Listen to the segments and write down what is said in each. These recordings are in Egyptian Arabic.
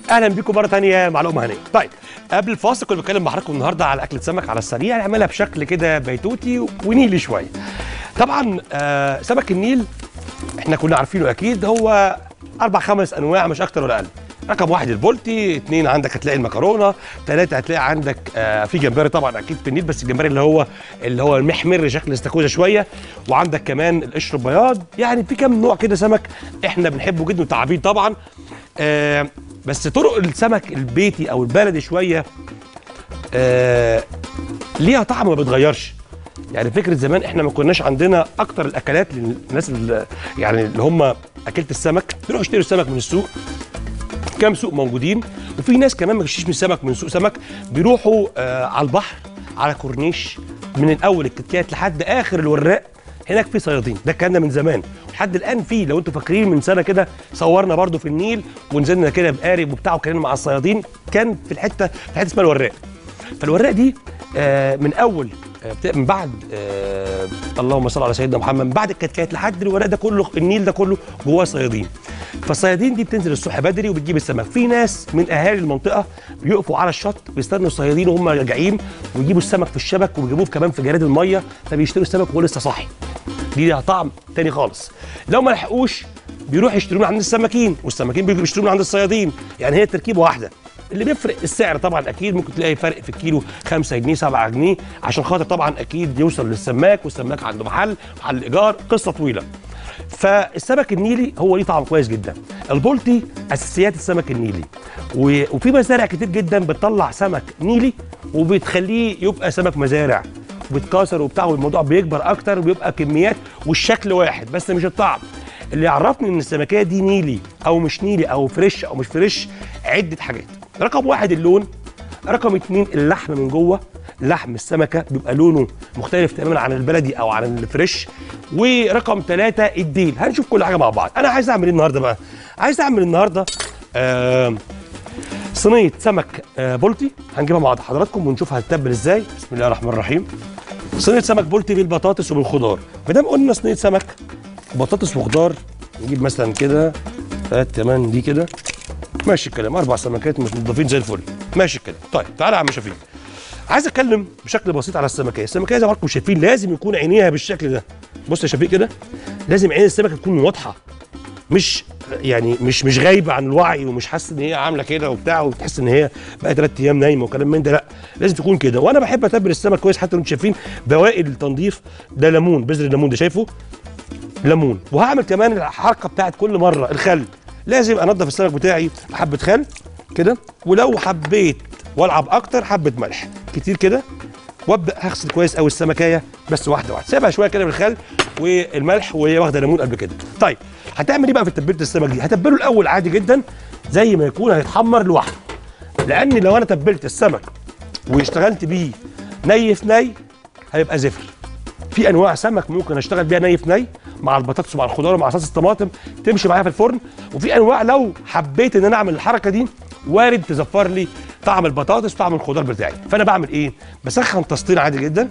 اهلا بيكم مره ثانيه مع لقمه هنيه طيب قبل الفاصل كنت بتكلم مع حضراتكم النهارده على اكله سمك على السريع نعملها بشكل كده بيتوتي ونيلي شويه طبعا آه سمك النيل احنا كنا عارفينه اكيد هو اربع خمس انواع مش اكتر ولا اقل رقم واحد البولتي اثنين عندك هتلاقي المكرونه ثلاثه هتلاقي عندك آه في جمبري طبعا اكيد في النيل بس الجمبري اللي هو اللي هو المحمر شكل الاستاكوزا شويه وعندك كمان القشر البياض يعني في كام نوع كده سمك احنا بنحبه جدا وتعبين طبعا آه بس طرق السمك البيتي او البلدي شويه آه ليها طعم ما بيتغيرش يعني فكره زمان احنا ما كناش عندنا اكتر الاكلات للناس اللي يعني اللي هم اكله السمك بيروحوا يشتروا السمك من السوق كام سوق موجودين وفي ناس كمان ما بيشتريش من سمك من سوق سمك بيروحوا آه على البحر على كورنيش من الاول الكتكات لحد اخر الوراق هناك في صيادين ده الكلام ده من زمان لحد الان في لو انتوا فاكرين من سنه كده صورنا برضو في النيل ونزلنا كده بقارب وبتاع وكلمنا مع الصيادين كان في الحته في حته اسمها الوراق فالوراق دي آه من اول آه من بعد آه اللهم صل على سيدنا محمد من بعد الكتكات لحد الوراق ده كله النيل ده كله جواه صيادين فالصيادين دي بتنزل الصبح بدري وبتجيب السمك في ناس من اهالي المنطقه بيقفوا على الشط بيستنوا الصيادين وهم راجعين ويجيبوا السمك في الشبك وبيجيبوه كمان في جراد الميه فبيشتروا السمك وهو لسه صاحي دي ليها طعم تاني خالص لو ما لحقوش بيروح يشتروا من عند السماكين والسماكين بيجوا يشتروا من عند الصيادين يعني هي التركيبه واحده اللي بيفرق السعر طبعا اكيد ممكن تلاقي فرق في الكيلو 5 جنيه 7 جنيه عشان خاطر طبعا اكيد يوصل للسماك والسماك عنده محل محل ايجار قصه طويله فالسمك النيلي هو ليه طعم كويس جدا البولتي اساسيات السمك النيلي وفي مزارع كتير جدا بتطلع سمك نيلي وبتخليه يبقى سمك مزارع وبيتكاثر وبتاع والموضوع بيكبر اكتر وبيبقى كميات والشكل واحد بس مش الطعم اللي يعرفني ان السمكيه دي نيلي او مش نيلي او فريش او مش فريش عده حاجات رقم واحد اللون رقم اتنين اللحم من جوه لحم السمكه بيبقى لونه مختلف تماما عن البلدي او عن الفريش ورقم ثلاثة الديل هنشوف كل حاجه مع بعض انا عايز اعمل ايه النهارده بقى عايز اعمل النهارده آه صينيه سمك آه بولتي هنجيبها مع حضراتكم ونشوفها هتتبل ازاي بسم الله الرحمن الرحيم صينيه سمك بولتي بالبطاطس وبالخضار ما دام قلنا صينيه سمك بطاطس وخضار نجيب مثلا كده هات كمان دي كده ماشي الكلام اربع سمكات مش نضافين زي الفل ماشي الكلام طيب تعالى يا عم شفيق عايز اتكلم بشكل بسيط على السمكيه السمكيه زي ما حضراتكم شايفين لازم يكون عينيها بالشكل ده بص يا شفيق كده لازم عين السمكه تكون واضحه مش يعني مش مش غايبه عن الوعي ومش حاسه ان هي عامله كده وبتاع وتحس ان هي بقى ثلاث ايام نايمه وكلام من ده لا لازم تكون كده وانا بحب اتبل السمك كويس حتى انتم شايفين بواقي التنظيف ده ليمون بذر الليمون ده شايفه ليمون وهعمل كمان الحركه بتاعت كل مره الخل لازم انضف السمك بتاعي حبه خل كده ولو حبيت والعب اكتر حبه ملح كتير كده وابدا هغسل كويس قوي السمكايه بس واحده واحده سيبها شويه كده بالخل والملح وهي واخده ليمون قبل كده طيب هتعمل ايه بقى في تتبيله السمك دي هتبله الاول عادي جدا زي ما يكون هيتحمر لوحده لان لو انا تبلت السمك واشتغلت بيه ني في ني هيبقى زفر في انواع سمك ممكن اشتغل بيها ني في ني مع البطاطس ومع الخضار ومع صلصه الطماطم تمشي معايا في الفرن وفي انواع لو حبيت ان انا اعمل الحركه دي وارد تزفر لي طعم البطاطس وطعم الخضار بتاعي فانا بعمل ايه بسخن طاستين عادي جدا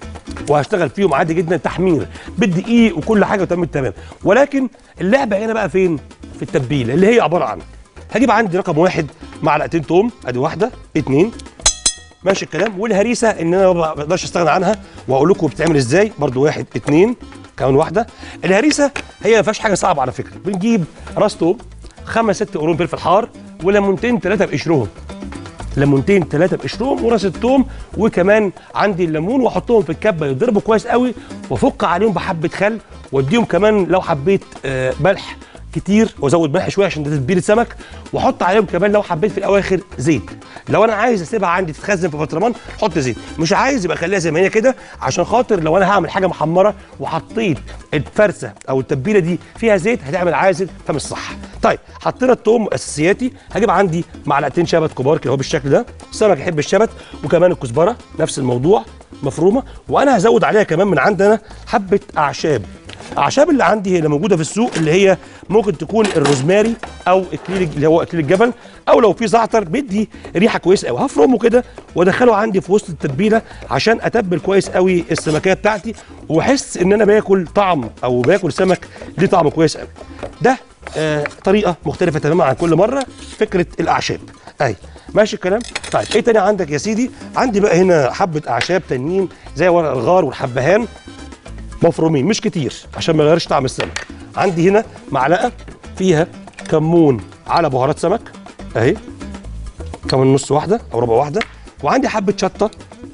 وهشتغل فيهم عادي جدا تحمير بالدقيق وكل حاجه وتمام التمام ولكن اللعبه هنا بقى فين في التتبيله اللي هي عباره عن هجيب عندي رقم واحد معلقتين توم ادي واحده اتنين ماشي الكلام والهريسه ان انا ما بقدرش استغنى عنها واقول لكم بتتعمل ازاي برضو واحد اتنين كمان واحده الهريسه هي ما فيهاش حاجه صعبه على فكره بنجيب راس توم خمس ست قرون فلفل حار وليمونتين ثلاثه بقشرهم ليمونتين ثلاثه بقشرهم وراس الثوم وكمان عندي الليمون واحطهم في الكبه يضربوا كويس قوي وافك عليهم بحبه خل واديهم كمان لو حبيت آه ملح كتير وازود ملح شويه عشان ده تتبيله سمك واحط عليهم كمان لو حبيت في الاواخر زيت لو انا عايز اسيبها عندي تتخزن في برطمان حط زيت مش عايز يبقى خليها زي ما هي كده عشان خاطر لو انا هعمل حاجه محمره وحطيت الفرسه او التتبيله دي فيها زيت هتعمل عازل فمش صح طيب حطينا التوم اساسياتي هجيب عندي معلقتين شبت كبار كده اهو بالشكل ده السمك يحب الشبت وكمان الكزبره نفس الموضوع مفرومه وانا هزود عليها كمان من عندنا حبه اعشاب الاعشاب اللي عندي هي اللي موجوده في السوق اللي هي ممكن تكون الروزماري او اكليل اللي هو اكليل الجبل او لو في زعتر بيدي ريحه كويسه قوي هفرمه كده وادخله عندي في وسط التتبيله عشان اتبل كويس قوي السمكيه بتاعتي واحس ان انا باكل طعم او باكل سمك ليه طعم كويس قوي ده آه طريقه مختلفه تماما عن كل مره فكره الاعشاب اهي ماشي الكلام طيب ايه تاني عندك يا سيدي عندي بقى هنا حبه اعشاب تانيين زي ورق الغار والحبهان مفرومين مش كتير عشان ما يغيرش طعم السمك عندي هنا معلقه فيها كمون على بهارات سمك اهي كمان نص واحده او ربع واحده وعندي حبه شطه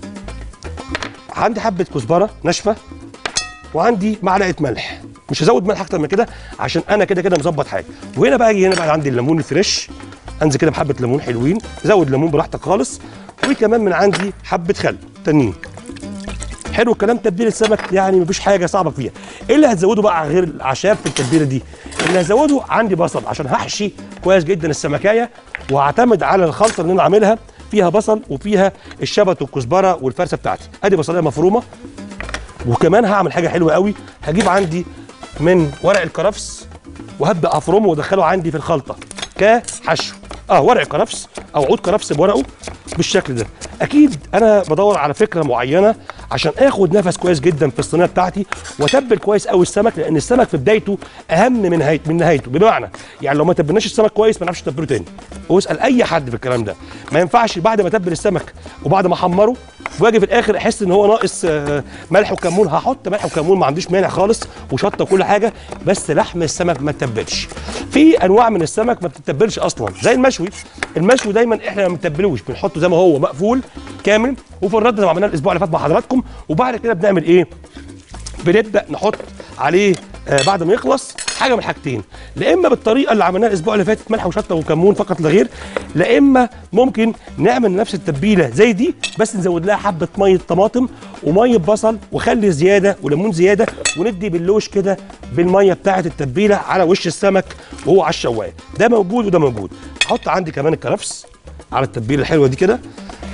عندي حبه كزبره ناشفه وعندي معلقه ملح مش هزود ملح اكتر من كده عشان انا كده كده مظبط حاجه وهنا بقى اجي هنا بقى عندي الليمون الفريش انزل كده بحبه ليمون حلوين زود ليمون براحتك خالص وكمان من عندي حبه خل تانيين حلو الكلام تتبيله السمك يعني مفيش حاجه صعبه فيها ايه اللي هتزوده بقى غير الاعشاب في التتبيله دي اللي هزوده عندي بصل عشان هحشي كويس جدا السمكايه وهعتمد على الخلطه اللي انا عاملها فيها بصل وفيها الشبت والكزبره والفرسه بتاعتي ادي بصلايه مفرومه وكمان هعمل حاجه حلوه قوي هجيب عندي من ورق الكرفس وهبدا افرمه وادخله عندي في الخلطه كحشو اه ورق كرفس او عود كرفس بورقه بالشكل ده اكيد انا بدور على فكره معينه عشان اخد نفس كويس جدا في الصينيه بتاعتي واتبل كويس قوي السمك لان السمك في بدايته اهم من نهايته من نهايته بمعنى يعني لو ما تبلناش السمك كويس ما نعرفش نتبله تاني واسال اي حد في الكلام ده ما ينفعش بعد ما اتبل السمك وبعد ما احمره واجي في الاخر احس ان هو ناقص آه، ملح وكمون هحط ملح وكمون ما عنديش مانع خالص وشطه وكل حاجه بس لحم السمك ما تتبلش في انواع من السمك ما بتتبلش اصلا زي المشوي المشوي دايما احنا ما بنتبلوش بنحطه زي ما هو مقفول كامل وفي الرد زي ما عملناه الاسبوع اللي فات مع حضراتكم وبعد كده بنعمل ايه بنبدا نحط عليه آه بعد ما يخلص حاجه من الحاجتين لا اما بالطريقه اللي عملناها الاسبوع اللي فاتت ملح وشطه وكمون فقط لا غير لا اما ممكن نعمل نفس التتبيله زي دي بس نزود لها حبه ميه طماطم وميه بصل وخل زياده وليمون زياده وندي باللوش كده بالميه بتاعه التتبيله على وش السمك وهو على الشوايه ده موجود وده موجود احط عندي كمان الكرفس على التتبيله الحلوه دي كده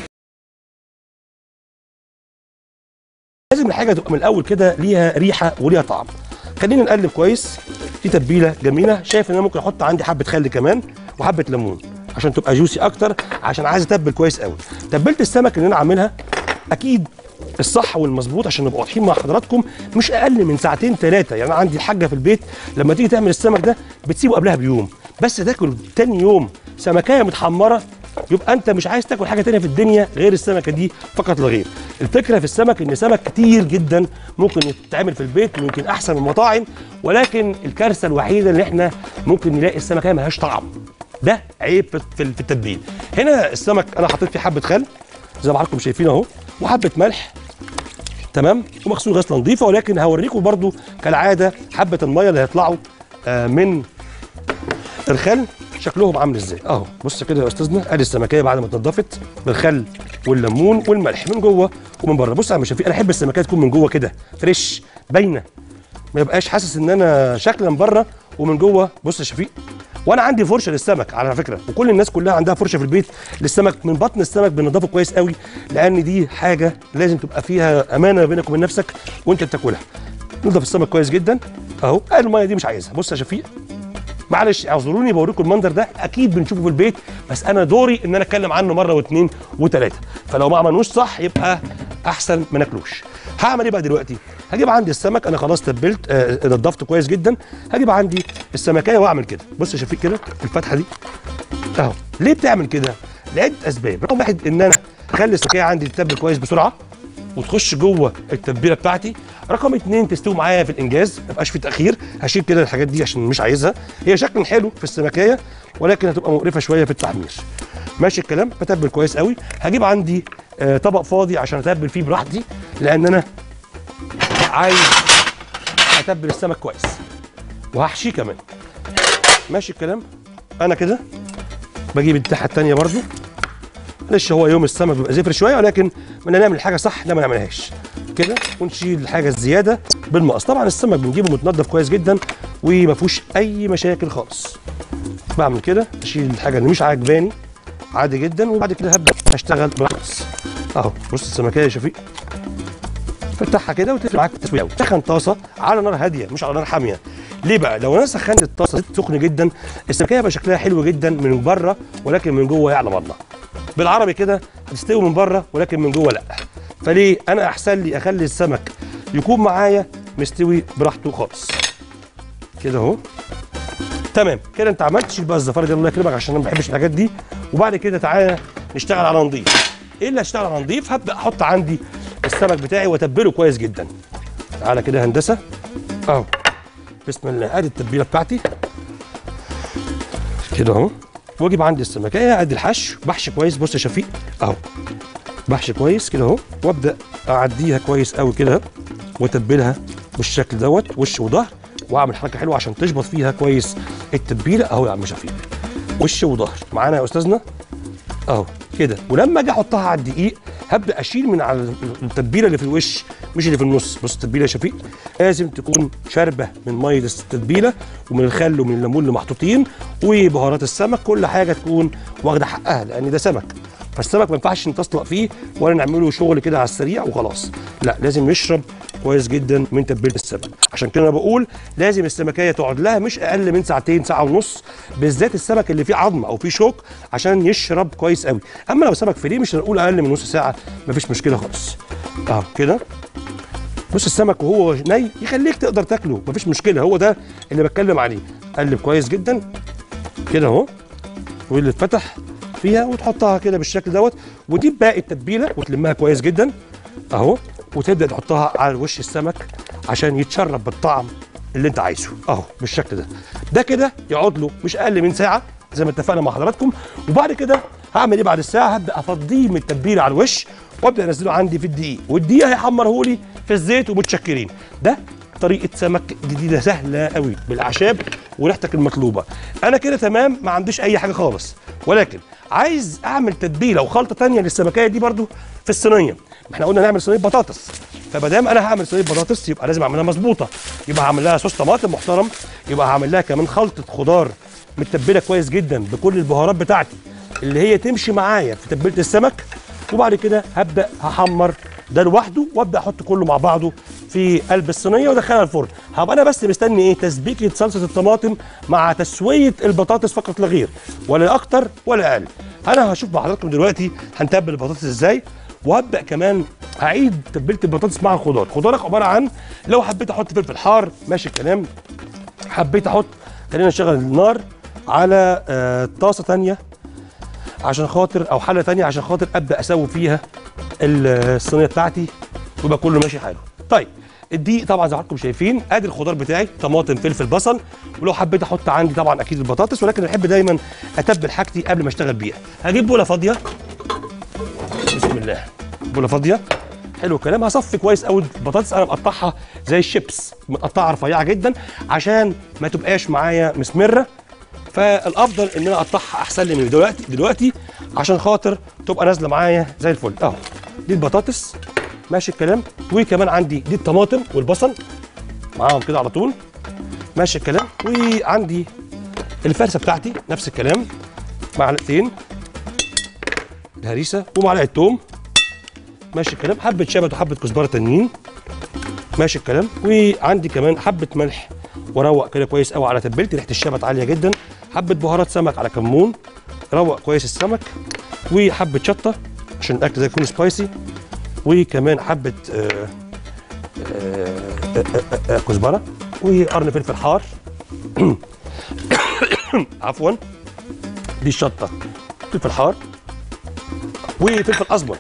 لازم الحاجه تبقى من الاول كده ليها ريحه وليها طعم خلينا نقلب كويس دي تتبيله جميله شايف ان انا ممكن احط عندي حبه خل كمان وحبه ليمون عشان تبقى جوسي اكتر عشان عايز اتبل كويس قوي تبلة السمك اللي انا عاملها اكيد الصح والمظبوط عشان نبقى واضحين مع حضراتكم مش اقل من ساعتين ثلاثه يعني انا عندي الحاجه في البيت لما تيجي تعمل السمك ده بتسيبه قبلها بيوم بس تاكل تاني يوم سمكايه متحمره يبقى انت مش عايز تاكل حاجه تانية في الدنيا غير السمكه دي فقط لا غير الفكره في السمك ان سمك كتير جدا ممكن يتعمل في البيت ويمكن احسن من المطاعم ولكن الكارثه الوحيده اللي احنا ممكن نلاقي السمكه ملهاش طعم ده عيب في في التتبيل هنا السمك انا حطيت فيه حبه خل زي ما حضراتكم شايفين اهو وحبه ملح تمام ومغسول غسله نظيفه ولكن هوريكم برضو كالعاده حبه الميه اللي هيطلعوا آه من الخل شكلهم عامل ازاي اهو بص كده يا استاذنا ادي السمكيه بعد ما اتنضفت بالخل والليمون والملح من جوه ومن بره بص يا عم شفيق انا احب السمكيه تكون من جوه كده فريش باينه ما يبقاش حاسس ان انا شكلا بره ومن جوه بص يا شفيق وانا عندي فرشه للسمك على فكره وكل الناس كلها عندها فرشه في البيت للسمك من بطن السمك بنضفه كويس قوي لان دي حاجه لازم تبقى فيها امانه بينك وبين نفسك وانت بتاكلها نضف السمك كويس جدا اهو الميه دي مش عايزها بص يا شفيق معلش اعذروني بوريكم المنظر ده اكيد بنشوفه في البيت بس انا دوري ان انا اتكلم عنه مره واثنين وثلاثه فلو ما عملنوش صح يبقى احسن ما ناكلوش هعمل ايه بقى دلوقتي هجيب عندي السمك انا خلاص تبلت آه نضفته كويس جدا هجيب عندي السمكيه واعمل كده بص يا شفيق كده الفتحه دي اهو ليه بتعمل كده لعده اسباب رقم واحد ان انا اخلي السمكيه عندي تتبل كويس بسرعه وتخش جوه التتبيله بتاعتي رقم اتنين تستوي معايا في الانجاز ما يبقاش في تاخير هشيل كده الحاجات دي عشان مش عايزها هي شكل حلو في السمكيه ولكن هتبقى مقرفه شويه في التحمير ماشي الكلام بتبل كويس قوي هجيب عندي آه طبق فاضي عشان اتبل فيه براحتي لان انا عايز اتبل السمك كويس وهحشيه كمان ماشي الكلام انا كده بجيب التحه التانيه برضو معلش هو يوم السمك بيبقى زفر شويه ولكن بدنا نعمل الحاجه صح لا ما نعملهاش كده ونشيل الحاجه الزياده بالمقص طبعا السمك بنجيبه متنضف كويس جدا وما فيهوش اي مشاكل خالص بعمل كده اشيل الحاجه اللي مش عاجباني عادي جدا وبعد كده هبدا اشتغل بالمقص اهو بص السمكيه يا شفيق فتحها كده وتفرق معاك التسويه قوي سخن طاسه على نار هاديه مش على نار حاميه ليه بقى لو انا سخنت الطاسه زيت سخن جدا السمكيه يبقى شكلها حلو جدا من بره ولكن من جوه يعلم الله بالعربي كده هتستوي من بره ولكن من جوه لا فليه انا احسن لي اخلي السمك يكون معايا مستوي براحته خالص كده اهو تمام كده انت عملت شيل بقى الزفاره دي الله يكرمك عشان انا ما بحبش الحاجات دي وبعد كده تعالى نشتغل على نضيف ايه اللي هشتغل على نضيف هبدا احط عندي السمك بتاعي واتبله كويس جدا تعالى كده يا هندسه اهو بسم الله ادي التتبيله بتاعتي كده اهو واجيب عندي السمكيه ادي الحشو بحشي كويس بص يا شفيق اهو بحشي كويس كده اهو وابدا اعديها كويس قوي كده واتبلها بالشكل دوت وش وظهر واعمل حركه حلوه عشان تشبط فيها كويس التتبيله اهو يا عم شفيق وش وظهر معانا يا استاذنا اهو كده ولما اجي احطها على الدقيق هبدا اشيل من على التتبيله اللي في الوش مش اللي في النص بص التتبيله يا شفيق لازم تكون شاربه من ميه التتبيله ومن الخل ومن الليمون اللي محطوطين وبهارات السمك كل حاجه تكون واخده حقها لان ده سمك فالسمك ما ينفعش نتصلق فيه ولا نعمله شغل كده على السريع وخلاص لا لازم يشرب كويس جدا من تتبيله السمك عشان كده انا بقول لازم السمكيه تقعد لها مش اقل من ساعتين ساعه ونص بالذات السمك اللي فيه عظم او فيه شوك عشان يشرب كويس قوي اما لو سمك فري مش هنقول اقل من نص ساعه مفيش مشكله خالص اهو كده بص السمك وهو ني يخليك تقدر تاكله مفيش مشكله هو ده اللي بتكلم عليه قلب كويس جدا كده اهو واللي اتفتح فيها وتحطها كده بالشكل دوت وتجيب باقي التتبيله وتلمها كويس جدا اهو وتبدا تحطها على وش السمك عشان يتشرب بالطعم اللي انت عايزه اهو بالشكل ده ده كده يقعد له مش اقل من ساعه زي ما اتفقنا مع حضراتكم وبعد كده هعمل ايه بعد الساعه هبدا افضيه من التتبيله على الوش وابدا انزله عندي في الدقيق والدقيق هيحمره لي في الزيت ومتشكرين ده طريقه سمك جديده سهله قوي بالاعشاب وريحتك المطلوبه انا كده تمام ما عنديش اي حاجه خالص ولكن عايز اعمل تتبيله وخلطه تانية للسمكيه دي برضو في الصينيه ما احنا قلنا نعمل صينيه بطاطس فما دام انا هعمل صينيه بطاطس يبقى لازم اعملها مظبوطه يبقى هعمل لها صوص طماطم محترم يبقى هعمل لها كمان خلطه خضار متبله كويس جدا بكل البهارات بتاعتي اللي هي تمشي معايا في تتبيله السمك وبعد كده هبدا هحمر ده لوحده وابدا احط كله مع بعضه في قلب الصينيه وادخلها الفرن هبقى انا بس مستني ايه تسبيكه صلصه الطماطم مع تسويه البطاطس فقط لا غير ولا اكتر ولا اقل انا هشوف مع حضراتكم دلوقتي هنتبل البطاطس ازاي وهبدا كمان هعيد تتبيله البطاطس مع الخضار خضارك عباره عن لو حبيت احط فلفل حار ماشي الكلام حبيت احط خلينا نشغل النار على آه طاسه تانية عشان خاطر او حله تانية عشان خاطر ابدا اسوي فيها الصينيه بتاعتي ويبقى كله ماشي حاله طيب الدقيق طبعا زي ما حضراتكم شايفين ادي الخضار بتاعي طماطم فلفل بصل ولو حبيت احط عندي طبعا اكيد البطاطس ولكن احب دايما اتبل حاجتي قبل ما اشتغل بيها هجيب بوله فاضيه بسم الله بوله فاضيه حلو الكلام هصفي كويس قوي البطاطس انا مقطعها زي الشيبس مقطعها رفيعه جدا عشان ما تبقاش معايا مسمره فالافضل ان انا اقطعها احسن لي من دلوقتي دلوقتي عشان خاطر تبقى نازله معايا زي الفل اهو دي البطاطس ماشي الكلام وكمان عندي دي الطماطم والبصل معاهم كده على طول ماشي الكلام وعندي الفرسه بتاعتي نفس الكلام معلقتين الهريسه ومعلقه توم ماشي الكلام حبه شبت وحبه كزبره تانيين ماشي الكلام وعندي كمان حبه ملح واروق كده كويس قوي على تتبيلتي ريحه الشبت عاليه جدا حبه بهارات سمك على كمون روق كويس السمك وحبه شطه عشان الاكل ده يكون سبايسي وكمان حبه آه، آه، آه، آه، آه، كزبره وقرن فلفل حار عفوا دي الشطه فلفل حار وفلفل اسمر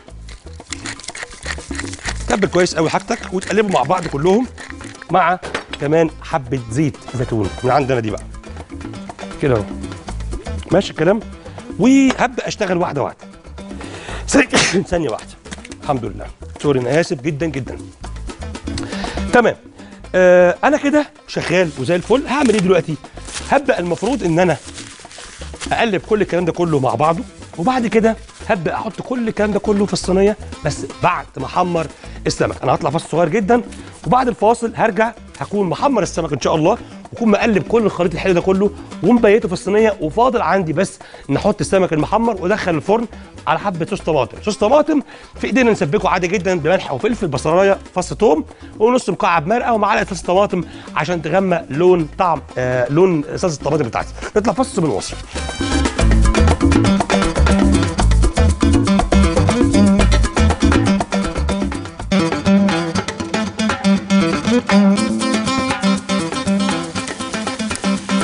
تبل كويس قوي حاجتك وتقلبهم مع بعض كلهم مع كمان حبه زيت زيتون من عندنا دي بقى كده اهو ماشي الكلام وهبدا اشتغل واحده واحده ثانية- ثانيه واحده الحمد لله سوري انا اسف جدا جدا تمام آه انا كده شغال وزي الفل هعمل ايه دلوقتي هبدا المفروض ان انا اقلب كل الكلام ده كله مع بعضه وبعد كده هبدا احط كل الكلام ده كله في الصينيه بس بعد ما احمر السمك انا هطلع فاصل صغير جدا وبعد الفاصل هرجع هكون محمر السمك ان شاء الله واكون مقلب كل الخليط الحلو ده كله ومبيته في الصينيه وفاضل عندي بس نحط السمك المحمر وادخل الفرن على حبه صوص طماطم صوص طماطم في ايدينا نسبكه عادي جدا بملح وفلفل بصلايه فص ثوم ونص مكعب مرقه ومعلقه صلصه طماطم عشان تغمق لون طعم آه لون صلصه الطماطم بتاعتي نطلع فاصل بنواصل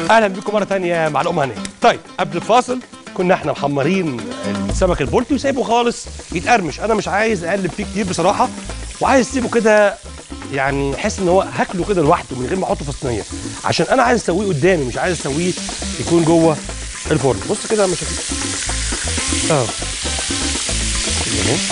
اهلا بكم مره تانية مع لقمه هنيه طيب قبل الفاصل كنا احنا محمرين السمك البولتي وسايبه خالص يتقرمش انا مش عايز اقلب فيه كتير بصراحه وعايز اسيبه كده يعني احس ان هو هاكله كده لوحده من غير ما احطه في الصينيه عشان انا عايز اسويه قدامي مش عايز اسويه يكون جوه الفرن بص كده مش اهو كده اهو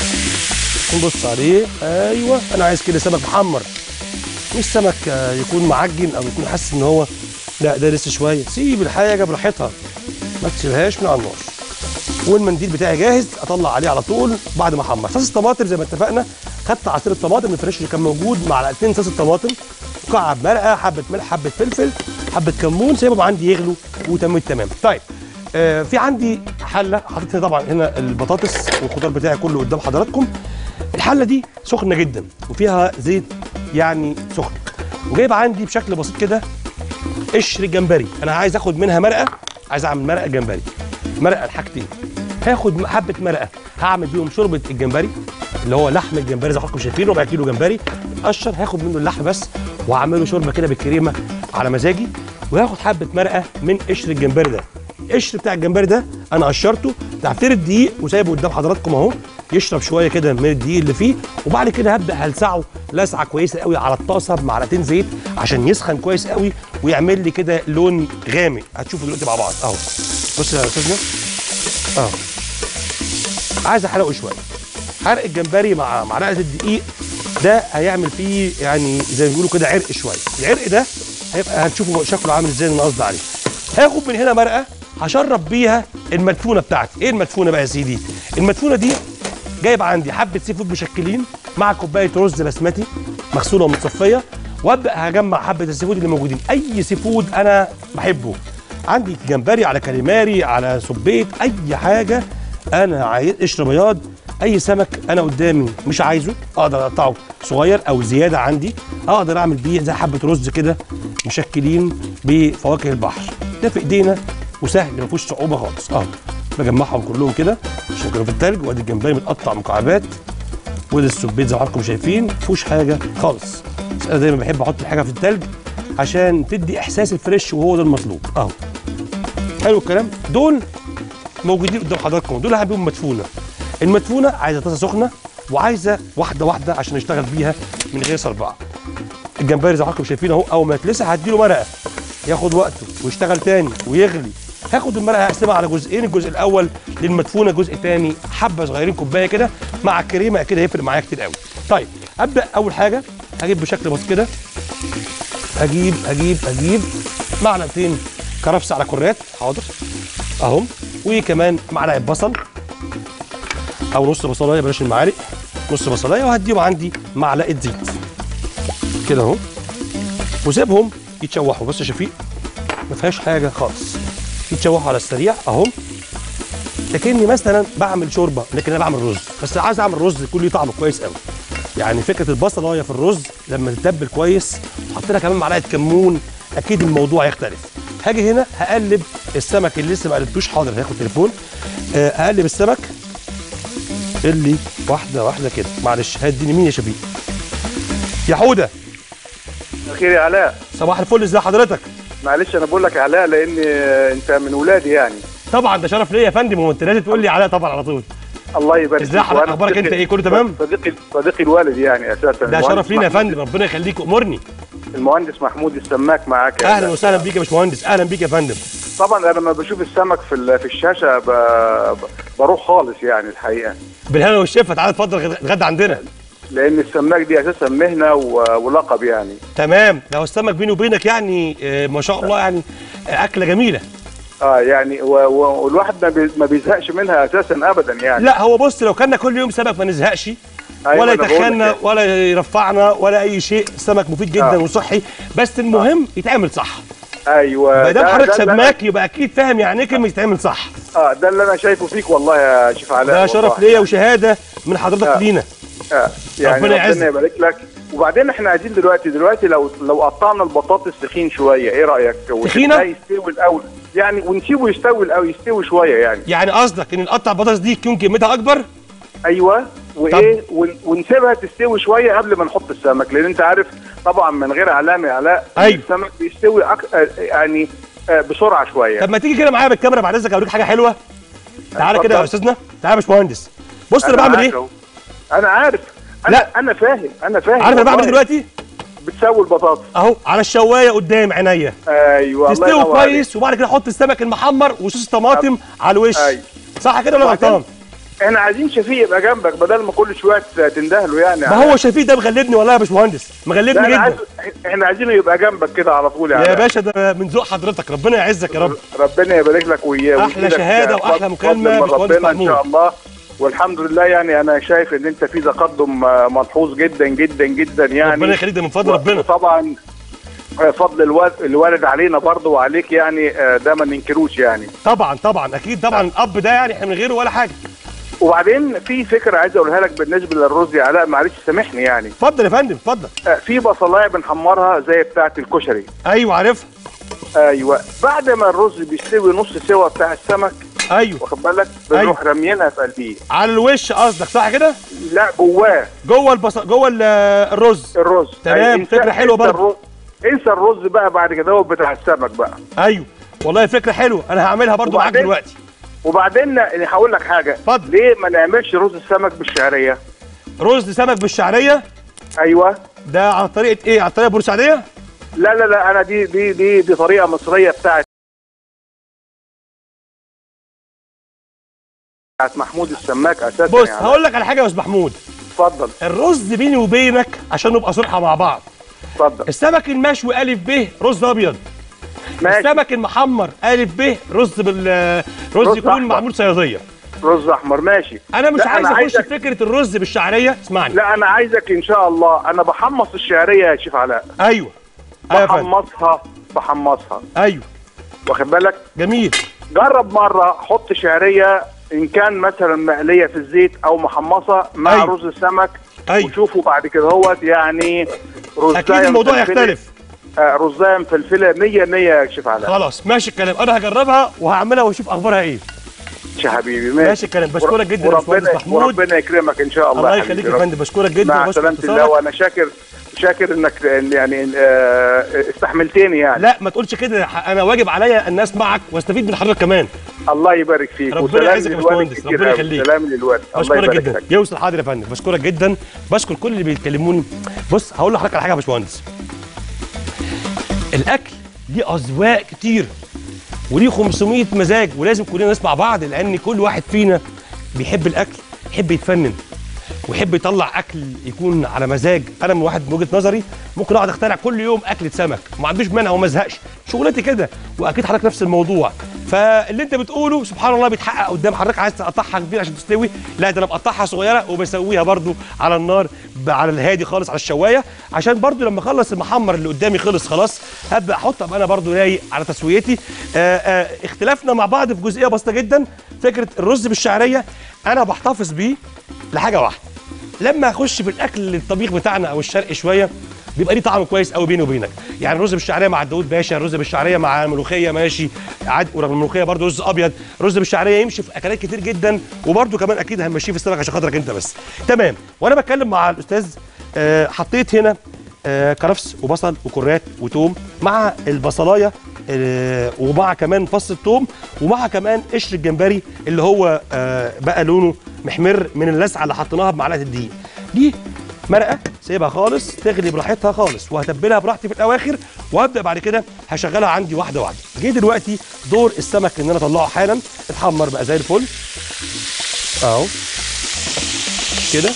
نبص عليه ايوه انا عايز كده سمك محمر مش سمك آه، يكون معجن او يكون حاسس ان هو لا ده لسه شويه سيب الحاجه براحتها ما تسيبهاش من على النار والمنديل بتاعي جاهز اطلع عليه على طول بعد ما احمر صوص الطماطم زي ما اتفقنا خدت عصير الطماطم الفريش اللي كان موجود معلقتين صوص الطماطم مكعب مرقه حبه ملح حبه فلفل حبه كمون سايبهم عندي يغلوا وتمام التمام طيب آه في عندي حله حطيت هنا طبعا هنا البطاطس والخضار بتاعي كله قدام حضراتكم الحله دي سخنه جدا وفيها زيت يعني سخن وجايب عندي بشكل بسيط كده قشر جمبري انا عايز اخد منها مرقه عايز اعمل مرقه جمبري مرقه الحاجتين هاخد حبه مرقه هعمل بيهم شوربه الجمبري اللي هو لحم الجمبري زي ما حضراتكم شايفين ربع كيلو جمبري قشر هاخد منه اللحم بس وهعمله شوربه كده بالكريمه على مزاجي وهاخد حبه مرقه من قشر الجمبري ده القشر بتاع الجمبري ده انا قشرته تعفير الدقيق وسايبه قدام حضراتكم اهو يشرب شويه كده من الدقيق اللي فيه وبعد كده هبدا هلسعه لسعه كويسه قوي على الطاسه بمعلقتين زيت عشان يسخن كويس قوي ويعمل لي كده لون غامق هتشوفوا دلوقتي مع بعض اهو بص يا استاذنا اهو عايز احرقه شويه حرق الجمبري مع معلقه الدقيق ده هيعمل فيه يعني زي ما بيقولوا كده عرق شويه العرق ده هيبقى هنشوفه شكله عامل ازاي اللي انا قصدي عليه هاخد من هنا مرقه هشرب بيها المدفونه بتاعتي ايه المدفونه بقى يا سيدي المدفونه دي جايب عندي حبه سي فود مشكلين مع كوبايه رز بسمتي مغسوله ومتصفيه وابدا هجمع حبه السي فود اللي موجودين اي سي فود انا بحبه عندي جمبري على كاليماري على سبيت اي حاجه انا عايز قشر بياض اي سمك انا قدامي مش عايزه اقدر اقطعه صغير او زياده عندي اقدر اعمل بيه زي حبه رز كده مشكلين بفواكه البحر ده في ايدينا وسهل ما فيهوش صعوبه خالص اه بجمعهم كلهم كده عشان كانوا في التلج وادي الجمبري متقطع مكعبات وادي السبيت زي ما حضراتكم شايفين ما فيهوش حاجه خالص بس انا دايما بحب احط الحاجه في التلج عشان تدي احساس الفريش وهو ده المطلوب اهو حلو الكلام دول موجودين قدام حضراتكم دول هبقوا مدفونه المدفونه عايزه طاسه سخنه وعايزه واحده واحده عشان نشتغل بيها من غير صربعه الجمبري زي ما حضراتكم شايفين اهو اول ما يتلسع هديله مرقه ياخد وقته ويشتغل تاني ويغلي هاخد المرقه هقسمها على جزئين الجزء الاول للمدفونه جزء تاني حبه صغيرين كوبايه كده مع الكريمه كده هيفرق معايا كتير قوي طيب ابدا اول حاجه هجيب بشكل بسيط كده هجيب هجيب هجيب معلقتين كرفس على كرات حاضر اهم وكمان معلقه بصل او نص بصلايه بلاش المعالق نص بصلايه وهديهم عندي معلقه زيت كده اهو وسيبهم يتشوحوا بص يا شفيق ما فيهاش حاجه خالص يتشوحوا على السريع اهو لكني مثلا بعمل شوربه لكن انا بعمل رز بس عايز اعمل رز يكون ليه طعم كويس قوي يعني فكره البصل وهي في الرز لما تتبل كويس وحط لها كمان معلقه كمون اكيد الموضوع هيختلف هاجي هنا هقلب السمك اللي لسه ما قلبتوش حاضر هاخد تليفون آه، هقلب السمك اللي واحده واحده كده معلش هديني مين يا شفيق يا حوده خير يا علاء صباح الفل ازي حضرتك معلش انا بقول لك يا علاء لان انت من ولادي يعني طبعا ده شرف ليا يا فندم وانت لازم تقول لي علاء طبعا على طول الله يبارك ازاي فيك. حضرتك؟ وأنا أخبارك صديقي- أنت إيه؟ كله تمام؟ صديقي صديقي الوالد يعني اساسا ده المهندس شرف لينا يا محمود- فندم ربنا يخليك امرني المهندس محمود السماك معاك يا اهلا علاء. وسهلا بيك يا باشمهندس اهلا بيك يا فندم طبعا انا لما بشوف السمك في ال- في الشاشه ب... ب- بروح خالص يعني الحقيقه بالهنا والشفا تعالى اتفضل غد- اتغدى عندنا لان السماك دي اساسا مهنه و... ولقب يعني تمام ده هو السمك بيني وبينك يعني آه، ما شاء الله يعني آه، اكله جميله اه يعني و... و... والواحد ما, بي... ما بيزهقش منها اساسا ابدا يعني لا هو بص لو كنا كل يوم سمك ما نزهقش أيوة ولا أنا بقول لك يتخنى يعني. ولا يرفعنا ولا اي شيء السمك مفيد جدا آه. وصحي بس المهم يتعمل صح ايوه ما دام ده- حضرتك ده اللي أنا- سماك يبقى اكيد فاهم يعني ايه كلمه يتعمل صح اه ده اللي انا شايفه فيك والله يا شيف علاء ده والله. شرف ليا وشهاده من حضرتك آه. لينا آه، يعني ربنا ربنا, يعزك. يبارك لك وبعدين احنا عايزين دلوقتي دلوقتي لو لو قطعنا البطاطس تخين شويه ايه رايك؟ تخينة؟ وسيبناه يستوي الاول يعني ونسيبه يستوي الاول يستوي شويه يعني يعني قصدك ان نقطع البطاطس دي تكون كميتها اكبر ايوه وايه ون- ونسيبها تستوي شويه قبل ما نحط السمك لان انت عارف طبعا من غير اعلام علاء أيوة. السمك بيستوي أك... آه، يعني آه، بسرعه شويه طب ما تيجي كده معايا بالكاميرا بعد اذنك اوريك حاجه حلوه تعالى كده يا اتفضل. استاذنا تعالى يا باشمهندس بص انا بعمل معاك ايه أهو. انا عارف انا لا. انا فاهم انا فاهم عارف انا بعمل والله. ايه دلوقتي بتسوي البطاطس اهو على الشوايه قدام عينيا ايوه الله تستوي ينور عليك. كويس وبعد كده احط السمك المحمر وصوص الطماطم على الوش أيوة. صح كده ولا وبعدين غلطان احنا عايزين شفيق يبقى جنبك بدل ما كل شويه تندهله يعني ما هو شفيق ده مغلبني والله يا باشمهندس لا مغلبني انا عايز جدا احنا عايزينه يبقى جنبك كده على طول يعني يا باشا ده من ذوق حضرتك ربنا يعزك يا رب ربنا يبارك لك وياه أحلى ويزيدك شهادة فضل- وأحلى مكالمة فضل من باشمهندس ربنا ان محمود. شاء الله والحمد لله يعني انا شايف ان انت في تقدم آه، ملحوظ جدا جدا جدا يعني ربنا يخليك ده من فضل ربنا طبعا فضل الوالد, الوالد علينا برضه وعليك يعني آه، ده ما ننكروش يعني طبعا طبعا اكيد طبعا الاب ده يعني احنا من غيره ولا حاجه وبعدين في فكره عايز اقولها لك بالنسبه للرز يا علاء معلش سامحني يعني اتفضل يا فندم اتفضل آه، في بصلايه بنحمرها زي بتاعه الكشري ايوه عارفها ايوه بعد ما الرز بيستوي نص سوا بتاع السمك ايوه واخد بالك بنروح راميينها في قلبيه على الوش قصدك صح كده لا جواه جوه البصل جوه ال- الرز الرز تمام، انسى- فكرة حلوة انسى برضه. الرز- انسى الرز بقى بعد كده هو بتاع السمك بقى ايوه والله فكره حلوه انا هعملها برضو معاك وبعدين؟ دلوقتي وبعدين يعني هقول لك حاجه اتفضل. ليه ما نعملش رز السمك بالشعريه رز سمك بالشعريه ايوه ده على طريقه ايه على طريقه بورسعيديه لا لا لا انا دي دي دي دي طريقه مصريه بتاعت بتاعت محمود السماك اساسا بص يعني. هقول لك على حاجه يا استاذ محمود اتفضل الرز بيني وبينك عشان نبقى صراحه مع بعض اتفضل السمك المشوي الف ب رز ابيض ماشي السمك المحمر الف ب رز بال رز رز يكون أحمر. معمول صياديه رز احمر ماشي انا مش لا، عايز أنا اخش عايزك- في فكره الرز بالشعريه اسمعني لا انا عايزك ان شاء الله انا بحمص الشعريه يا شيف علاء ايوه ايوه يا فندم بحمصها بحمصها ايوه واخد بالك جميل جرب مره حط شعريه ان كان مثلا مقليه في الزيت او محمصه مع أيوة. رز السمك أيوة. وشوفوا بعد كده هوت يعني رزايه اكيد الموضوع مفلفلة- يختلف آه رزايه مفلفله 100 100 يا شيف علاء خلاص ماشي الكلام انا هجربها وهعملها واشوف اخبارها ايه يا حبيبي ماشي الكلام. بشكرك جدا يا وربنا باشمهندس محمود. وربنا يكرمك ان شاء الله الله يا يخليك حبيبي. يا فندم بشكرك جدا مع وبشكر سلامه الله اتصالك. وانا شاكر شاكر انك يعني آه، استحملتني يعني لا ما تقولش كده انا واجب عليا ان اسمعك واستفيد من حضرتك كمان الله يبارك فيك ربنا وسلام يعزك يا للوالد باشمهندس، كتير ربنا أوي. يخليك. سلام للوالد الله بشكرك يبارك جدا لك يوصل حاضر يا فندم بشكرك جدا بشكر كل اللي بيكلموني بص هقول لحضرتك على حاجه يا باشمهندس الاكل ليه اذواق كتير وليه 500 مزاج ولازم كلنا نسمع بعض لان كل واحد فينا بيحب الاكل يحب يتفنن ويحب يطلع اكل يكون على مزاج انا من واحد من وجهه نظري ممكن اقعد اخترع كل يوم اكله سمك ما عنديش مانع وما ازهقش شغلتي كده واكيد حضرتك نفس الموضوع فاللي انت بتقوله سبحان الله بيتحقق قدام حضرتك عايز تقطعها كبير عشان تستوي لا ده انا بقطعها صغيره وبسويها برضو على النار ب- على الهادي خالص على الشوايه عشان برضو لما اخلص المحمر اللي قدامي خلص خلاص هبدا احط ابقى انا برضو رايق على تسويتي آآ آآ اختلافنا مع بعض في جزئيه بسيطه جدا فكره الرز بالشعريه انا بحتفظ بيه لحاجه واحده لما اخش في الاكل الطبيخ بتاعنا او الشرقي شويه بيبقى ليه طعم كويس قوي بيني وبينك يعني الرز بالشعريه مع الداوود باشا الرز بالشعريه مع الملوخيه ماشي عادي ورغم الملوخيه برضه رز ابيض رز بالشعريه يمشي في اكلات كتير جدا وبرضه كمان اكيد هنمشيه في السمك عشان خاطرك انت بس تمام وانا بتكلم مع الاستاذ آه حطيت هنا آه كرفس وبصل وكرات وتوم مع البصلايه آه ومع كمان فص التوم ومع كمان قشر الجمبري اللي هو آه بقى لونه محمر من اللسعه اللي حطيناها بمعلقه الدقيق دي مرقه سيبها خالص تغلي براحتها خالص وهتبلها براحتي في الاواخر وهبدا بعد كده هشغلها عندي واحده واحده جه دلوقتي دور السمك ان انا اطلعه حالا اتحمر بقى زي الفل اهو كده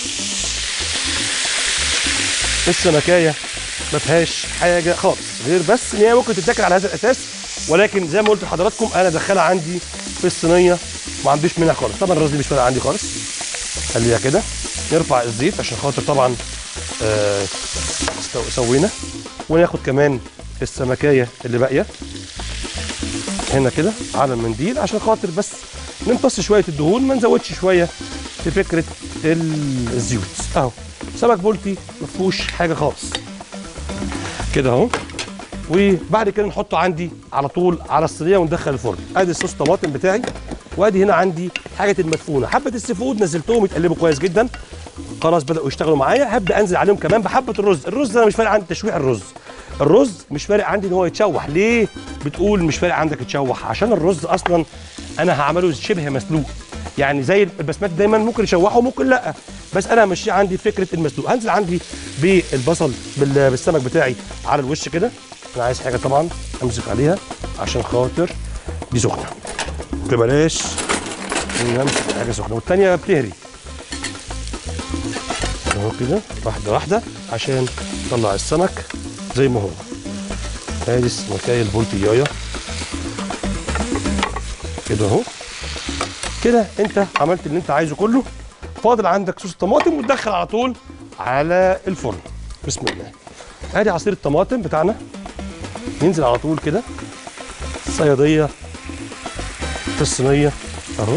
السمكايه ما فيهاش حاجه خالص غير بس ان هي ممكن تتاكل على هذا الاساس ولكن زي ما قلت لحضراتكم انا ادخلها عندي في الصينيه ما عنديش منها خالص طبعا الرز دي مش فارقه عندي خالص خليها كده نرفع الزيت عشان خاطر طبعا آه استو- سوينا وناخد كمان السمكايه اللي باقيه هنا كده على المنديل عشان خاطر بس نمتص شويه الدهون ما نزودش شويه في فكره ال- الزيوت اهو سمك بولتي ما فيهوش حاجه خالص كده اهو وبعد كده نحطه عندي على طول على الصينيه وندخل الفرن ادي الصوص الطماطم بتاعي وادي هنا عندي حاجه المدفونه حبه السي فود نزلتهم يتقلبوا كويس جدا خلاص بداوا يشتغلوا معايا هبدا انزل عليهم كمان بحبه الرز الرز انا مش فارق عندي تشويح الرز الرز مش فارق عندي ان هو يتشوح ليه بتقول مش فارق عندك يتشوح عشان الرز اصلا انا هعمله شبه مسلوق يعني زي البسمات دايما ممكن يشوحه وممكن لا بس انا همشي عندي فكره المسلوق هنزل عندي بالبصل بال- بالسمك بتاعي على الوش كده انا عايز حاجه طبعا امسك عليها عشان خاطر دي سخنه بلاش نمسك حاجه سخنه والتانيه بتهري اهو كده واحده واحده عشان نطلع السمك زي ما هو ادي السمكايه البولتيايه كده اهو كده انت عملت اللي انت عايزه كله فاضل عندك صوص الطماطم وتدخل على طول على الفرن بسم الله ادي عصير الطماطم بتاعنا ينزل على طول كده صياديه في الصينيه اهو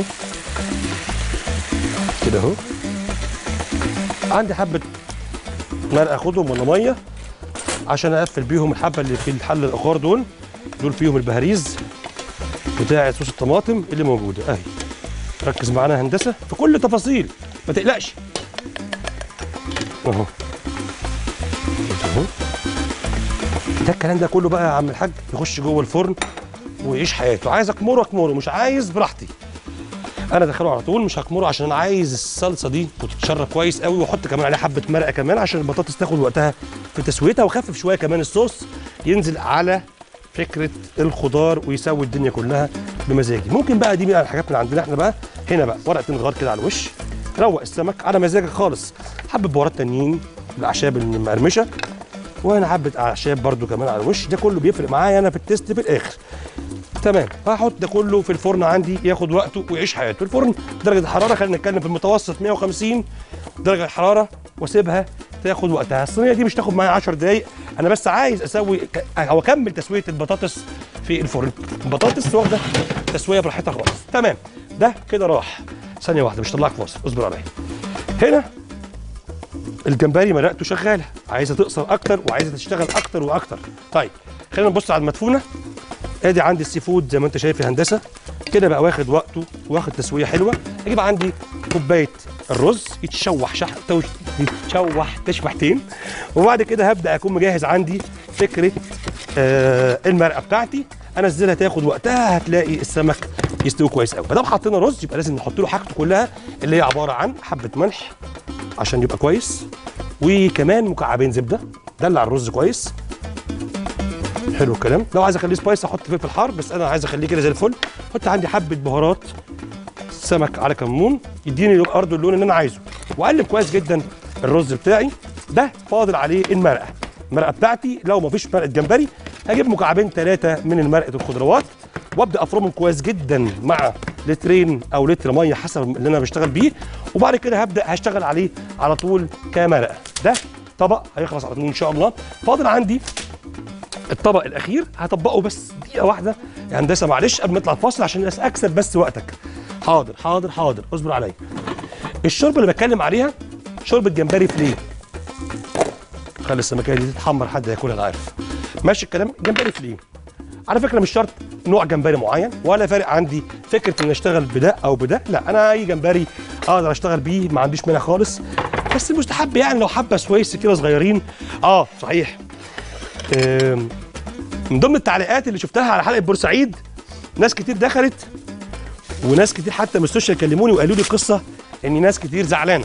كده اهو عندي حبه مرقه اخدهم ولا ميه عشان اقفل بيهم الحبه اللي في الحل الاخر دول دول فيهم البهاريز بتاعه صوص الطماطم اللي موجوده اهي ركز معانا يا هندسه في كل تفاصيل ما تقلقش اهو اهو ده الكلام ده كله بقى يا عم الحاج يخش جوه الفرن ويعيش حياته عايز اكمره اكمره مش عايز براحتي انا ادخله على طول مش هكمره عشان انا عايز الصلصه دي وتتشرب كويس قوي واحط كمان عليها حبه مرقه كمان عشان البطاطس تاخد وقتها في تسويتها واخفف شويه كمان الصوص ينزل على فكره الخضار ويسوي الدنيا كلها بمزاجي ممكن بقى دي بقى الحاجات من عندنا احنا بقى هنا بقى ورقه غار كده على الوش روق السمك على مزاجك خالص حبه بهارات تانيين الاعشاب المقرمشه وهنا حبه اعشاب برده كمان على الوش ده كله بيفرق معايا انا في التيست في الاخر تمام هحط ده كله في الفرن عندي ياخد وقته ويعيش حياته الفرن درجه الحراره خلينا نتكلم في المتوسط 150 درجه الحراره واسيبها تاخد وقتها الصينيه دي مش تاخد معايا 10 دقائق انا بس عايز اسوي ك- او اكمل تسويه البطاطس في الفرن البطاطس واخده تسويه براحتها خالص تمام ده كده راح ثانيه واحده مش طلعك فاصل اصبر عليا هنا الجمبري مرقته شغاله عايزه تقصر اكتر وعايزه تشتغل اكتر واكتر طيب خلينا نبص على المدفونه ادي عندي السي فود زي ما انت شايف يا هندسه كده بقى واخد وقته واخد تسويه حلوه اجيب عندي كوبايه الرز يتشوح شح توش يتشوح تشوحتين وبعد كده هبدا اكون مجهز عندي فكره آه المرقه بتاعتي انزلها تاخد وقتها هتلاقي السمك يستوي كويس قوي ما دام حطينا رز يبقى لازم نحط له حاجته كلها اللي هي عباره عن حبه ملح عشان يبقى كويس وكمان مكعبين زبده دلع الرز كويس حلو الكلام لو عايز اخليه سبايس احط فلفل حار بس انا عايز اخليه كده زي الفل احط عندي حبه بهارات سمك على كمون يديني برضه اللون اللي انا عايزه واقلب كويس جدا الرز بتاعي ده فاضل عليه المرقه المرقه بتاعتي لو ما فيش مرقه جمبري هجيب مكعبين ثلاثه من مرقه الخضروات وابدا افرمهم كويس جدا مع لترين او لتر ميه حسب اللي انا بشتغل بيه وبعد كده هبدا هشتغل عليه على طول كمرقه ده طبق هيخلص على طول ان شاء الله فاضل عندي الطبق الاخير هطبقه بس دقيقه واحده يا هندسه معلش قبل ما اطلع الفاصل عشان بس اكسب بس وقتك حاضر حاضر حاضر اصبر عليا الشوربه اللي بتكلم عليها شوربه جمبري فليه خلي السمكيه دي تتحمر حد ياكلها انا عارف ماشي الكلام جمبري فليه على فكره مش شرط نوع جمبري معين ولا فارق عندي فكره ان اشتغل بده او بده لا انا اي جمبري اقدر اشتغل بيه ما عنديش مانع خالص بس المستحب يعني لو حبه سويس كده صغيرين اه صحيح آم، من ضمن التعليقات اللي شفتها على حلقه بورسعيد ناس كتير دخلت وناس كتير حتى من السوشيال كلموني وقالوا لي قصه ان ناس كتير زعلانه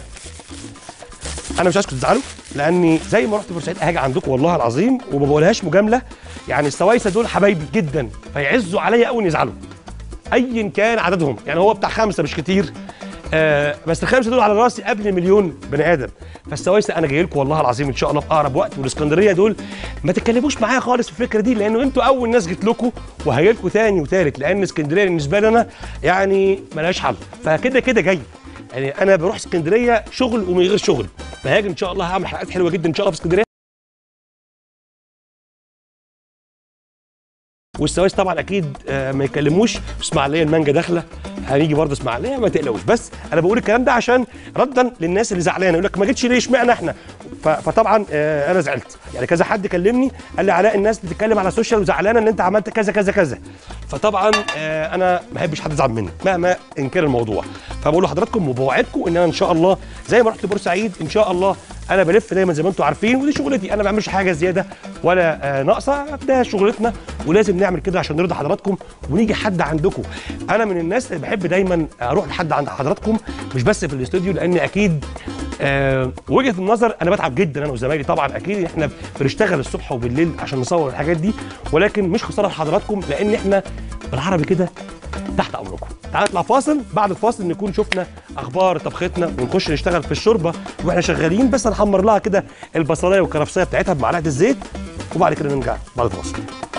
انا مش عايزكم تزعلوا لاني زي ما رحت بورسعيد هاجي عندكم والله العظيم وما بقولهاش مجامله يعني السوايسه دول حبايبي جدا فيعزوا عليا قوي ان يزعلوا ايا كان عددهم يعني هو بتاع خمسه مش كتير آه بس الخمسه دول على راسي قبل مليون بني ادم فالسوايسه انا جاي لكم والله العظيم ان شاء الله في اقرب وقت والاسكندريه دول ما تتكلموش معايا خالص في الفكره دي لانه انتوا اول ناس جيت لكم وهاجي لكم ثاني وثالث لان اسكندريه بالنسبه لي انا يعني ملهاش حل فكده كده جاي يعني انا بروح اسكندريه شغل ومن غير شغل فهاجي ان شاء الله هعمل حلقات حلوه جدا ان شاء الله في اسكندريه والسوايس طبعا اكيد آه، ما يكلموش اسماعيليه المانجا داخله هنيجي برضه اسماعيليه ما تقلقوش بس انا بقول الكلام ده عشان ردا للناس اللي زعلانه يقول لك ما جيتش ليه اشمعنى احنا ف- فطبعا آه، انا زعلت يعني كذا حد كلمني قال لي علاء الناس بتتكلم على السوشيال وزعلانه ان انت عملت كذا كذا كذا فطبعا آه، انا ما بحبش حد يزعل مني مهما ان كان الموضوع فبقول لحضراتكم وبوعدكم ان انا ان شاء الله زي ما رحت بورسعيد ان شاء الله انا بلف دايما زي ما انتم عارفين ودي شغلتي انا ما بعملش حاجه زياده ولا آه، ناقصه ده شغلتنا ولازم نعمل كده عشان نرضي حضراتكم ونيجي حد عندكم انا من الناس اللي بحب دايما اروح لحد عند حضراتكم مش بس في الاستوديو لان اكيد آه وجهه النظر انا بتعب جدا انا وزمايلي طبعا اكيد احنا بنشتغل الصبح وبالليل عشان نصور الحاجات دي ولكن مش خساره لحضراتكم لان احنا بالعربي كده تحت امركم تعالوا نطلع فاصل بعد الفاصل نكون شفنا اخبار طبختنا ونخش نشتغل في الشوربه واحنا شغالين بس نحمر لها كده البصلايه والكرفسيه بتاعتها بمعلقه الزيت وبعد كده نرجع بعد الفاصل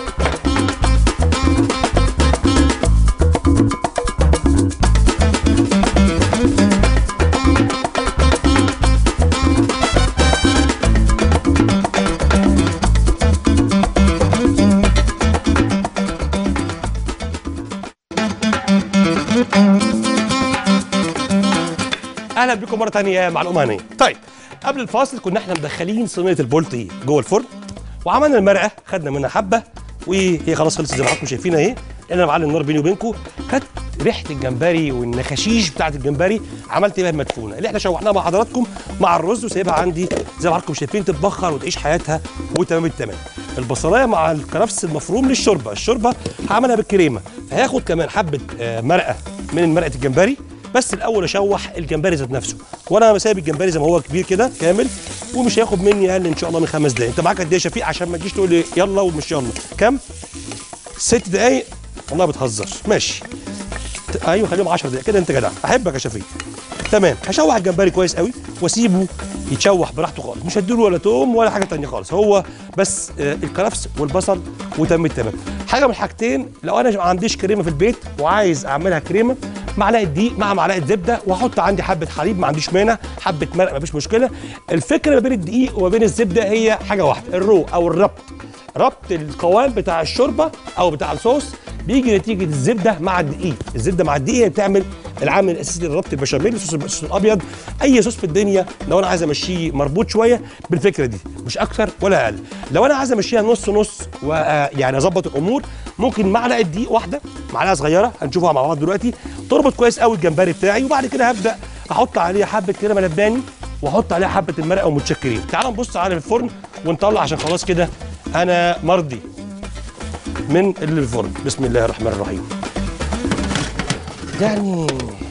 اهلا بكم مره ثانيه معلومه هنيه طيب قبل الفاصل كنا احنا مدخلين صينيه البولتي جوه الفرن وعملنا المرقه خدنا منها حبه وهي خلاص خلصت زي ما حضراتكم شايفينها اهي انا معلي النار بيني وبينكم كانت ريحه الجمبري والنخاشيش بتاعت الجمبري عملت بيها المدفونه اللي احنا شوحناها مع حضراتكم مع الرز وسايبها عندي زي ما حضراتكم شايفين تتبخر وتعيش حياتها وتمام التمام البصلايه مع الكرفس المفروم للشوربه الشوربه هعملها بالكريمه فهاخد كمان حبه آه، مرقه من مرقه الجمبري بس الاول اشوح الجمبري ذات نفسه وانا سايب الجمبري زي ما هو كبير كده كامل ومش هياخد مني اقل ان شاء الله من خمس دقايق انت معاك قد ايه يا شفيق عشان ما تجيش تقول لي يلا ومش يلا كام ست دقايق والله بتهزر ماشي ت- ايوه خليهم 10 دقايق كده انت جدع احبك يا شفيق تمام هشوح الجمبري كويس قوي واسيبه يتشوح براحته خالص مش هديله ولا توم ولا حاجه تانية خالص هو بس آه، الكرفس والبصل وتم التمام حاجه من الحاجتين لو انا ما عنديش كريمه في البيت وعايز اعملها كريمه معلقه دقيق مع معلقه زبده واحط عندي حبه حليب ما عنديش مانع حبه مرق ما فيش مشكله الفكره ما بين الدقيق وما بين الزبده هي حاجه واحده الرو او الربط ربط القوام بتاع الشوربه او بتاع الصوص بيجي نتيجه الزبده مع الدقيق الزبده مع الدقيق هي بتعمل العامل الاساسي لربط البشاميل الصوص الصوص الابيض اي صوص في الدنيا لو انا عايز امشيه مربوط شويه بالفكره دي مش اكتر ولا اقل لو انا عايز امشيها نص نص ويعني اظبط الامور ممكن معلقه دقيق واحده معلقه صغيره هنشوفها مع بعض دلوقتي تربط كويس قوي الجمبري بتاعي وبعد كده هبدا احط عليه حبه كريمه لباني واحط عليها حبه المرقه ومتشكرين تعالوا نبص على الفرن ونطلع عشان خلاص كده انا مرضي من اللي في الفرن بسم الله الرحمن الرحيم يعني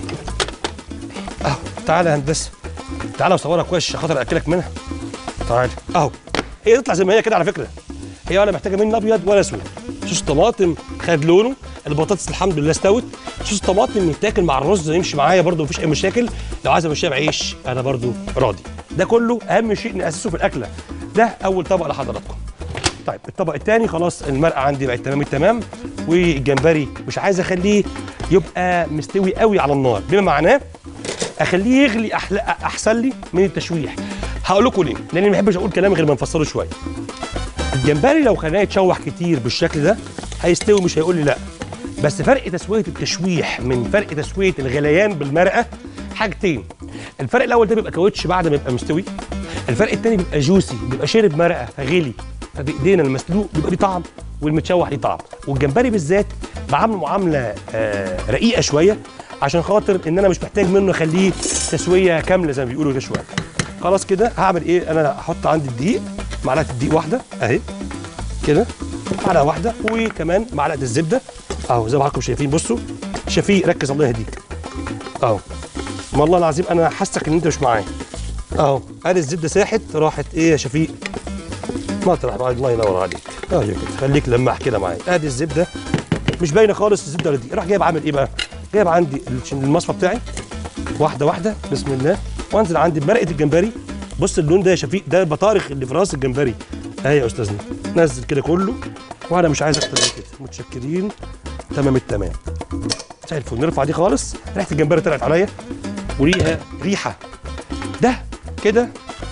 اهو تعالى يا هندسه تعالى وصورها كويس عشان خاطر اكلك منها تعالى اهو هي تطلع زي ما هي كده على فكره هي ولا محتاجه مني ابيض ولا اسود صوص الطماطم خد لونه البطاطس الحمد لله استوت صوص الطماطم يتاكل مع الرز يمشي معايا برده مفيش اي مشاكل لو عايز امشيها بعيش انا برده راضي ده كله اهم شيء ناسسه في الاكله ده اول طبق لحضراتكم طيب الطبق الثاني خلاص المرقه عندي بقت تمام التمام والجمبري مش عايز اخليه يبقى مستوي قوي على النار بما معناه اخليه يغلي أحل... احسن لي من التشويح هقول لكم ليه لاني ما بحبش اقول كلام غير ما نفصله شويه الجمبري لو خلاه يتشوح كتير بالشكل ده هيستوي مش هيقول لي لا بس فرق تسويه التشويح من فرق تسويه الغليان بالمرقه حاجتين الفرق الاول ده بيبقى كاوتش بعد ما يبقى مستوي الفرق الثاني بيبقى جوسي بيبقى شارب مرقه فغلي فبايدينا المسلوق بيبقى ليه طعم والمتشوح ليه طعم والجمبري بالذات بعامله معامله آه رقيقه شويه عشان خاطر ان انا مش محتاج منه اخليه تسويه كامله زي ما بيقولوا كده شويه خلاص كده هعمل ايه انا هحط عندي الدقيق معلقه الدقيق واحده اهي كده معلقه واحده وكمان معلقه الزبده اهو زي ما حضراتكم شايفين بصوا شفيق ركز الله يهديك اهو والله العظيم انا حاسك ان انت مش معايا اهو ادي الزبده ساحت راحت ايه يا شفيق مطرح بعد الله ينور عليك اهو كده خليك لماح كده معايا ادي الزبده مش باينه خالص الزبده ولا دي راح جايب عامل ايه بقى جايب عندي المصفى بتاعي واحده واحده بسم الله وانزل عندي بمرقه الجمبري بص اللون ده يا شفيق ده البطارخ اللي في راس الجمبري اهي يا استاذنا نزل كده كله وانا مش عايز اكتر من كده متشكرين تمام التمام زي الفل نرفع دي خالص ريحه الجمبري طلعت عليا وريحه ريحه ده كده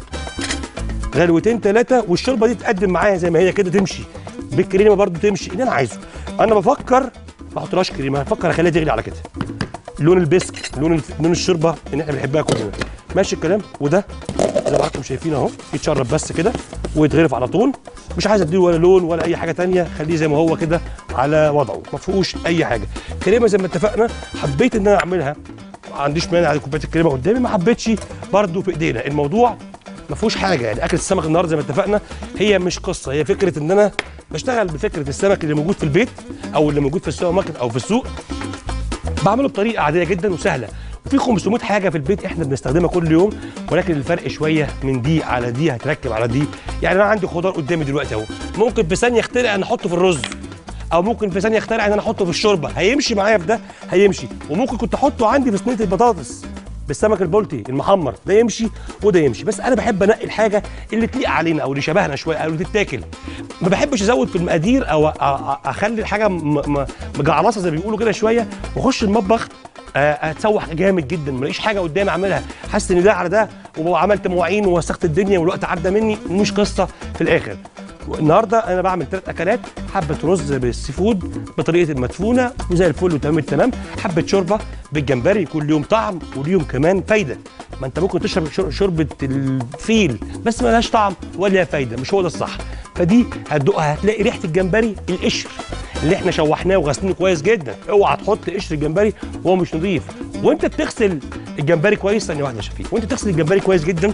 غلوتين ثلاثه والشوربه دي تقدم معايا زي ما هي كده تمشي بالكريمه برضو تمشي اللي انا عايزه انا بفكر ما احطلهاش كريمه بفكر اخليها تغلي على كده لون البسك لون الف... لون الشوربه اللي احنا بنحبها كلنا ماشي الكلام وده زي ما حضراتكم شايفين اهو يتشرب بس كده ويتغرف على طول مش عايز اديله ولا لون ولا اي حاجه تانية خليه زي ما هو كده على وضعه ما فيهوش اي حاجه كريمه زي ما اتفقنا حبيت ان انا اعملها ما عنديش مانع على كوبايه الكريمه قدامي ما حبيتش برده في ايدينا الموضوع ما فيهوش حاجه يعني اكله السمك النهارده زي ما اتفقنا هي مش قصه هي فكره ان انا بشتغل بفكره السمك اللي موجود في البيت او اللي موجود في السوبر ماركت او في السوق بعمله بطريقه عاديه جدا وسهله وفي 500 حاجه في البيت احنا بنستخدمها كل يوم ولكن الفرق شويه من دي على دي هتركب على دي يعني انا عندي خضار قدامي دلوقتي اهو ممكن في ثانيه اخترع ان احطه في الرز او ممكن في ثانيه اخترع ان انا احطه في الشوربه هيمشي معايا في ده هيمشي وممكن كنت احطه عندي في صينيه البطاطس بالسمك البلطي المحمر ده يمشي وده يمشي بس انا بحب انقي الحاجه اللي تليق علينا او اللي شبهنا شويه او اللي تتاكل ما بحبش ازود في المقادير او أ- أ- اخلي الحاجه م- م- مجعلصه زي ما بيقولوا كده شويه واخش المطبخ آه، اتسوح جامد جدا ملاقيش حاجه قدامي اعملها حاسس ان ده على ده وعملت مواعين ووسخت الدنيا والوقت عدى مني مش قصه في الاخر النهارده انا بعمل ثلاث اكلات حبه رز بالسي فود بطريقه المدفونه وزي الفل وتمام التمام حبه شوربه بالجمبري كل يوم طعم واليوم كمان فايده ما انت ممكن تشرب شر- شوربه الفيل بس ما لهاش طعم ولا لها فايده مش هو ده الصح فدي هتدوقها هتلاقي ريحه الجمبري القشر اللي احنا شوحناه وغسلينه كويس جدا اوعى تحط قشر الجمبري وهو مش نظيف وانت بتغسل الجمبري كويس ثانيه واحده يا شفيق وانت بتغسل الجمبري كويس جدا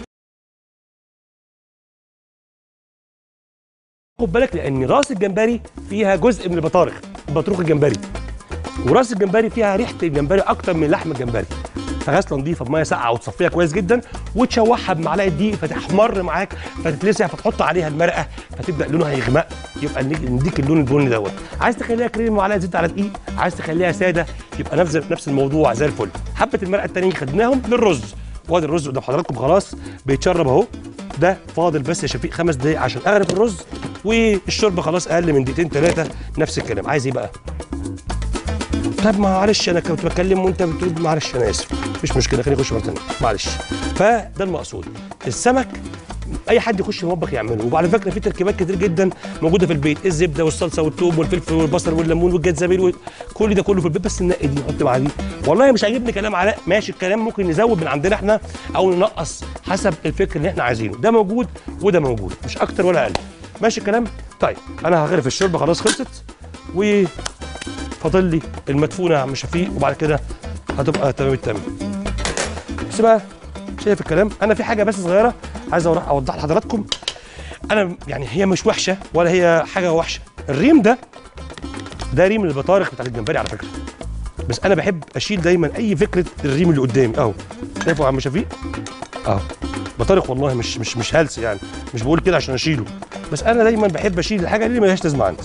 خد بالك لان راس الجمبري فيها جزء من البطارخ بطروخ الجمبري وراس الجمبري فيها ريحه الجمبري اكتر من لحم الجمبري فغسله نظيفه بميه ساقعه وتصفيها كويس جدا وتشوحها بمعلقه دقيق فتحمر معاك فتتلسع فتحط عليها المرقه فتبدا لونها يغمق يبقى نديك- نديك اللون البني دوت عايز تخليها كريم معلقه زيت على دقيق عايز تخليها ساده يبقى نفس نفس الموضوع زي الفل حبه المرقه التانيين خدناهم للرز وادي الرز قدام حضراتكم خلاص بيتشرب اهو ده فاضل بس يا شفيق خمس دقايق عشان اغرف الرز والشوربه خلاص اقل من دقيقتين ثلاثه نفس الكلام عايز ايه بقى طب معلش انا كنت بتكلم وانت بتقول معلش انا اسف مفيش مشكله خليني اخش مره ثانيه معلش فده المقصود السمك اي حد يخش المطبخ يعمله وعلى فكره في تركيبات كتير جدا موجوده في البيت الزبده والصلصه والثوم والفلفل والبصل والليمون والجنزبيل كل ده كله في البيت بس ننقي دي نحط مع دي والله مش عاجبني كلام علاء ماشي الكلام ممكن نزود من عندنا احنا او ننقص حسب الفكر اللي احنا عايزينه ده موجود وده موجود مش اكتر ولا اقل ماشي الكلام طيب انا هغرف الشوربه خلاص خلصت و فاضل لي المدفونه يا عم شفيق وبعد كده هتبقى تمام التمام بس بقى شايف الكلام انا في حاجه بس صغيره عايز أوضح- اوضح لحضراتكم انا يعني هي مش وحشه ولا هي حاجه وحشه الريم ده ده ريم البطارخ بتاع الجمبري على فكره بس انا بحب اشيل دايما اي فكره الريم اللي قدامي اهو شايفه يا عم شفيق اهو بطارخ والله مش مش مش هلس يعني مش بقول كده عشان اشيله بس انا دايما بحب اشيل الحاجه اللي ملهاش لازمه عندي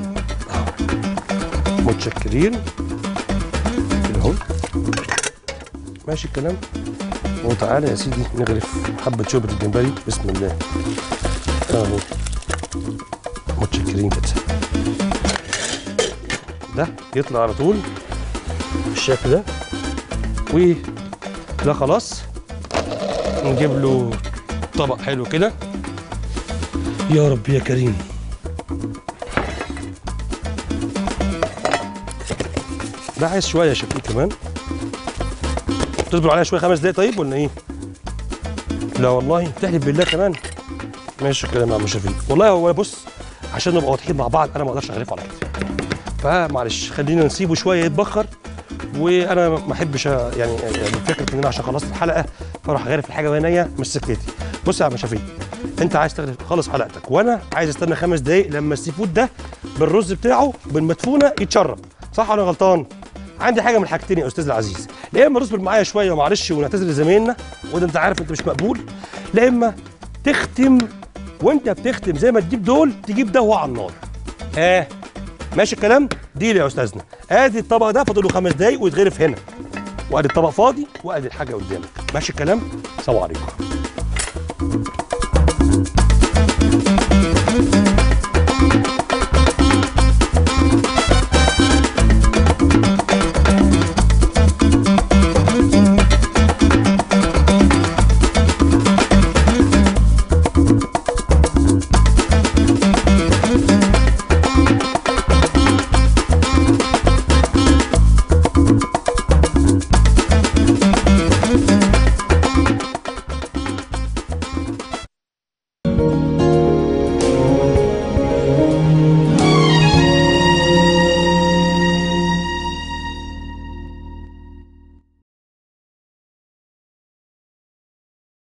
متشكرين كده اهو ماشي الكلام وتعالى يا سيدي نغرف حبة شوربة الجمبري بسم الله اهو متشكرين كده ده يطلع على طول بالشكل ده وده خلاص نجيب له طبق حلو كده يا رب يا كريم ده عايز شويه يا شفيق كمان تصبر عليها شويه خمس دقايق طيب ولا ايه؟ لا والله تحلف بالله كمان ماشي الكلام يا عم شفيق والله هو بص عشان نبقى واضحين مع بعض انا ما اقدرش اغرفه على كده فمعلش خلينا نسيبه شويه يتبخر وانا ما احبش يعني يعني فكره ان انا عشان خلصت الحلقه فاروح اغرف الحاجه وهي نيه مش سكتي بص يا عم شفيق انت عايز تغرف خلص حلقتك وانا عايز استنى خمس دقايق لما السي فود ده بالرز بتاعه بالمدفونه يتشرب صح ولا غلطان؟ عندي حاجه من الحاجتين يا استاذ العزيز لا اما تصبر معايا شويه ومعلش ونعتذر لزمايلنا وده انت عارف انت مش مقبول لا اما تختم وانت بتختم زي ما تجيب دول تجيب ده وهو على النار ها ماشي الكلام ديل يا استاذنا ادي الطبق ده فاضل له خمس دقايق ويتغرف هنا وادي الطبق فاضي وادي الحاجه قدامك ماشي الكلام سلام عليكم